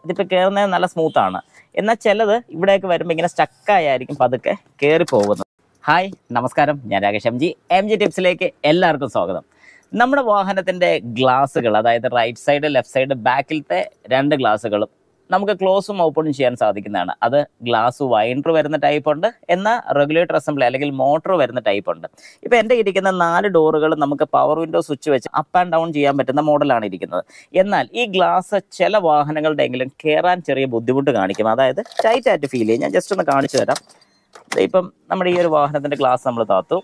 ഇതിപ്പോൾ കയറുന്നത് നല്ല സ്മൂത്താണ് എന്നാൽ ചിലത് ഇവിടെയൊക്കെ വരുമ്പോൾ ഇങ്ങനെ സ്റ്റക്കായായിരിക്കും പതുക്കെ കയറി പോകുന്നത് ഹായ് നമസ്കാരം ഞാൻ Rakesh M G M G ടിപ്സിലേക്ക് എല്ലാവർക്കും സ്വാഗതം നമ്മുടെ വാഹനത്തിൻ്റെ ഗ്ലാസ്സുകൾ അതായത് റൈറ്റ് സൈഡ് ലെഫ്റ്റ് സൈഡ് ബാക്കിലത്തെ രണ്ട് ഗ്ലാസ്സുകളും നമുക്ക് ക്ലോസും ഓപ്പണും ചെയ്യാൻ സാധിക്കുന്നതാണ് അത് ഗ്ലാസ് വൈൻഡർ വരുന്ന ടൈപ്പ് ഉണ്ട് എന്നാൽ റെഗുലേറ്റർ അസംബ്ലി അല്ലെങ്കിൽ മോട്ടോർ വരുന്ന ടൈപ്പ് ഉണ്ട് ഇപ്പോൾ എൻ്റെ ഇരിക്കുന്ന നാല് ഡോറുകൾ നമുക്ക് പവർ വിൻഡോ സ്വിച്ച് വെച്ച് അപ്പ് ആൻഡ് ഡൗൺ ചെയ്യാൻ പറ്റുന്ന മോഡലാണ് ഇരിക്കുന്നത് എന്നാൽ ഈ ഗ്ലാസ് ചില വാഹനങ്ങളുടെ എങ്കിലും കയറാൻ ചെറിയ ബുദ്ധിമുട്ട് കാണിക്കും അതായത് ടൈറ്റ് ആയിട്ട് ഫീൽ ചെയ്യും ഞാൻ ജസ്റ്റ് ഒന്ന് കാണിച്ചു തരാം ദേ ഇപ്പം നമ്മുടെ ഈ ഒരു വാഹനത്തിൻ്റെ ഗ്ലാസ് നമ്മൾ താത്തു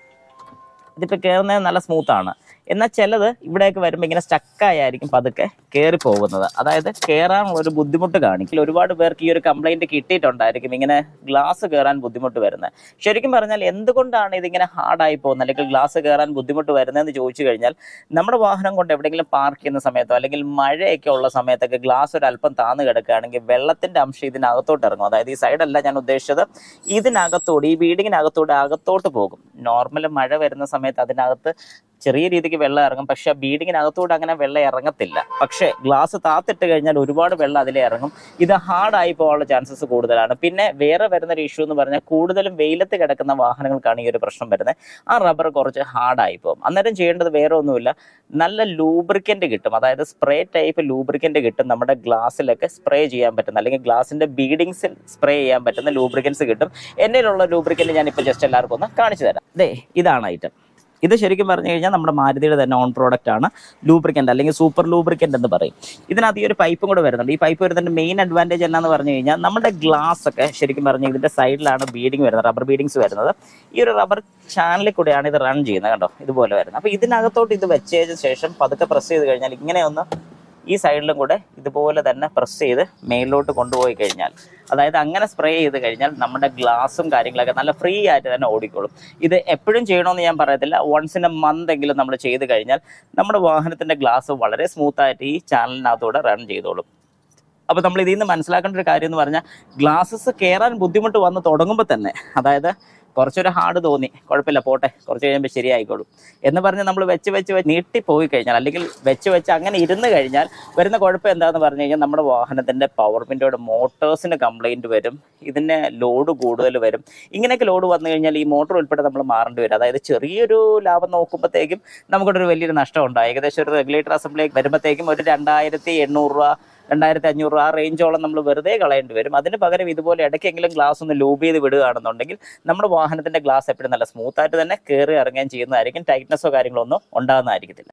ഇതിപ്പോൾ കയറുന്നത് നല്ല സ്മൂത്താണ് എന്നാൽ ചിലത് ഇവിടെയൊക്കെ വരുമ്പോൾ ഇങ്ങനെ സ്റ്റക്കായായിരിക്കും പതുക്കെ കയറി പോകുന്നത് അതായത് കയറാനുള്ള ഒരു ബുദ്ധിമുട്ട് കാണിക്കില്ല ഒരുപാട് പേർക്ക് ഈ ഒരു കംപ്ലൈൻറ്റ് കിട്ടിയിട്ടുണ്ടായിരിക്കും ഇങ്ങനെ ഗ്ലാസ് കയറാൻ ബുദ്ധിമുട്ട് വരുന്നത് ശരിക്കും പറഞ്ഞാൽ എന്തുകൊണ്ടാണ് ഇതിങ്ങനെ ഹാർഡായി പോകുന്നത് അല്ലെങ്കിൽ ഗ്ലാസ് കയറാൻ ബുദ്ധിമുട്ട് വരുന്നതെന്ന് ചോദിച്ചു കഴിഞ്ഞാൽ നമ്മുടെ വാഹനം കൊണ്ട് എവിടെയെങ്കിലും പാർക്ക് ചെയ്യുന്ന സമയത്തോ അല്ലെങ്കിൽ മഴയൊക്കെ ഉള്ള സമയത്തൊക്കെ ഗ്ലാസ് ഒരു അല്പം താന്ന് കിടക്കുകയാണെങ്കിൽ വെള്ളത്തിൻ്റെ അംശം ഇതിനകത്തോട്ട് ഇറങ്ങും അതായത് ഈ സൈഡല്ല ഞാൻ ഉദ്ദേശിച്ചത് ഇതിനകത്തോട് ഈ ബീഡിങ്ങിനകത്തോട് അകത്തോട്ട് പോകും നോർമൽ മഴ വരുന്ന സമയത്ത് അതിനകത്ത് ചെറിയ രീതിക്ക് വെള്ളം ഇറങ്ങും പക്ഷെ ആ ബീഡിങ്ങിനകത്തോട് അങ്ങനെ വെള്ളം ഇറങ്ങത്തില്ല പക്ഷേ ഗ്ലാസ് താത്തിട്ട് കഴിഞ്ഞാൽ ഒരുപാട് വെള്ളം അതിലേ ഇറങ്ങും ഇത് ഹാർഡായി പോകാനുള്ള ചാൻസസ് കൂടുതലാണ് പിന്നെ വേറെ വരുന്ന ഒരു ഇഷ്യൂ എന്ന് പറഞ്ഞാൽ കൂടുതലും വെയിലത്ത് കിടക്കുന്ന വാഹനങ്ങൾക്കാണ് ഈ ഒരു പ്രശ്നം വരുന്നത് ആ റബ്ബർ കുറച്ച് ഹാർഡായി പോകും അന്നേരം ചെയ്യേണ്ടത് വേറെ ഒന്നുമില്ല നല്ല ലൂബ്രിക്കൻ്റ് കിട്ടും അതായത് സ്പ്രേ ടൈപ്പ് ലൂബ്രിക്കൻ്റ് കിട്ടും നമ്മുടെ ഗ്ലാസ്സിലൊക്കെ സ്പ്രേ ചെയ്യാൻ പറ്റുന്ന അല്ലെങ്കിൽ ഗ്ലാസിൻ്റെ ബീഡിങ്സിൽ സ്പ്രേ ചെയ്യാൻ പറ്റുന്ന ലൂബ്രിക്കൻസ് കിട്ടും എന്നിലുള്ള ലൂബ്രിക്കൻ്റ് ഞാനിപ്പോൾ ജസ്റ്റ് എല്ലാവർക്കും ഒന്ന് കാണിച്ചു തരാം ദേ ഇതാണ് ഐറ്റം ഇത് ശരിക്കും പറഞ്ഞു കഴിഞ്ഞാൽ നമ്മുടെ മാരുതിയുടെ തന്നെ ഓൺ പ്രോഡക്റ്റ് ആണ് ലൂബ്രിക്കൻ്റ് അല്ലെങ്കിൽ സൂപ്പർ ലൂബ്രിക്കൻ്റ് എന്ന് പറയും ഇതിനകത്ത് ഈ ഒരു പൈപ്പും കൂടെ വരുന്നുണ്ട് ഈ പൈപ്പ് വരുന്നതിൻ്റെ മെയിൻ അഡ്വാൻറ്റേജ് എന്നാന്ന് പറഞ്ഞു കഴിഞ്ഞാൽ നമ്മുടെ ഗ്ലാസ് ഒക്കെ ശരിക്കും പറഞ്ഞാൽ ഇതിൻ്റെ സൈഡിലാണ് ബീഡിങ് വരുന്നത് റബ്ബർ ബീഡിങ്സ് വരുന്നത് ഈ ഒരു റബ്ബർ ചാനലിൽ കൂടെയാണ് ഇത് റൺ ചെയ്യുന്നത് കണ്ടോ ഇതുപോലെ വരുന്നത് അപ്പോൾ ഇതിനകത്തോട്ട് ഇത് വെച്ചതിന് ശേഷം പതുക്കെ പ്രസ് ചെയ്ത് കഴിഞ്ഞാൽ ഇങ്ങനെ ഒന്ന് ഈ സൈഡിലും കൂടെ ഇതുപോലെ തന്നെ പ്രസ് ചെയ്ത് മേളിലോട്ട് കൊണ്ടുപോയി കഴിഞ്ഞാൽ അതായത് അങ്ങനെ സ്പ്രേ ചെയ്ത് കഴിഞ്ഞാൽ നമ്മുടെ ഗ്ലാസും കാര്യങ്ങളൊക്കെ നല്ല ഫ്രീ ആയിട്ട് തന്നെ ഓടിക്കോളും ഇത് എപ്പോഴും ചെയ്യണമെന്ന് ഞാൻ പറയത്തില്ല വൺസ് ഇൻ എ മന്ത് എങ്കിലും നമ്മൾ ചെയ്ത് കഴിഞ്ഞാൽ നമ്മുടെ വാഹനത്തിൻ്റെ ഗ്ലാസ് വളരെ സ്മൂത്തായിട്ട് ഈ ചാനലിനകത്തൂടെ റൺ ചെയ്തോളും അപ്പോൾ നമ്മൾ ഇതിൽ നിന്ന് മനസ്സിലാക്കേണ്ട ഒരു കാര്യം എന്ന് പറഞ്ഞാൽ ഗ്ലാസസ് കയറാൻ ബുദ്ധിമുട്ട് വന്ന് തുടങ്ങുമ്പോൾ തന്നെ അതായത് കുറച്ചൊരു ഹാർഡ് തോന്നി കുഴപ്പമില്ല പോട്ടെ കുറച്ച് കഴിയുമ്പോൾ ശരിയായിക്കോളും എന്ന് പറഞ്ഞ് നമ്മൾ വെച്ച് വെച്ച് വെച്ച് നീട്ടിപ്പോയി കഴിഞ്ഞാൽ അല്ലെങ്കിൽ വെച്ച് വെച്ച് അങ്ങനെ ഇരുന്ന് കഴിഞ്ഞാൽ വരുന്ന കുഴപ്പം എന്താണെന്ന് പറഞ്ഞു കഴിഞ്ഞാൽ നമ്മുടെ വാഹനത്തിൻ്റെ പവർ വിൻഡോയുടെ മോട്ടേഴ്സിന് കംപ്ലൈൻറ്റ് വരും ഇതിന് ലോഡ് കൂടുതൽ വരും ഇങ്ങനെയൊക്കെ ലോഡ് വന്നു കഴിഞ്ഞാൽ ഈ മോട്ടോർ ഉൾപ്പെടെ നമ്മൾ മാറേണ്ടി വരും അതായത് ചെറിയൊരു ലാഭം നോക്കുമ്പോഴത്തേക്കും നമുക്കൊരു വലിയൊരു നഷ്ടം ഉണ്ടാകും ഏകദേശം ഒരു റെഗുലേറ്റർ അസംബ്ലി വരുമ്പോഴത്തേക്കും ഒരു രണ്ടായിരത്തി എണ്ണൂറ് രൂപ രണ്ടായിരത്തി അഞ്ഞൂറ് രൂപ ആ റേഞ്ചോളം നമ്മൾ വെറുതെ കളയേണ്ടി വരും അതിന് പകരം ഇതുപോലെ ഇടയ്ക്കെങ്കിലും ഗ്ലാസ് ഒന്ന് ലൂബ് ചെയ്ത് വിടുകയാണെന്നുണ്ടെങ്കിൽ നമ്മുടെ വാഹനത്തിന്റെ ഗ്ലാസ് എപ്പോഴും നല്ല സ്മൂത്ത് ആയിട്ട് തന്നെ കയറി ഇറങ്ങുകയും ചെയ്യുന്നതായിരിക്കും ടൈറ്റ്നസ്സോ കാര്യങ്ങളോ ഒന്നും ഉണ്ടാകുന്നതായിരിക്കത്തില്ല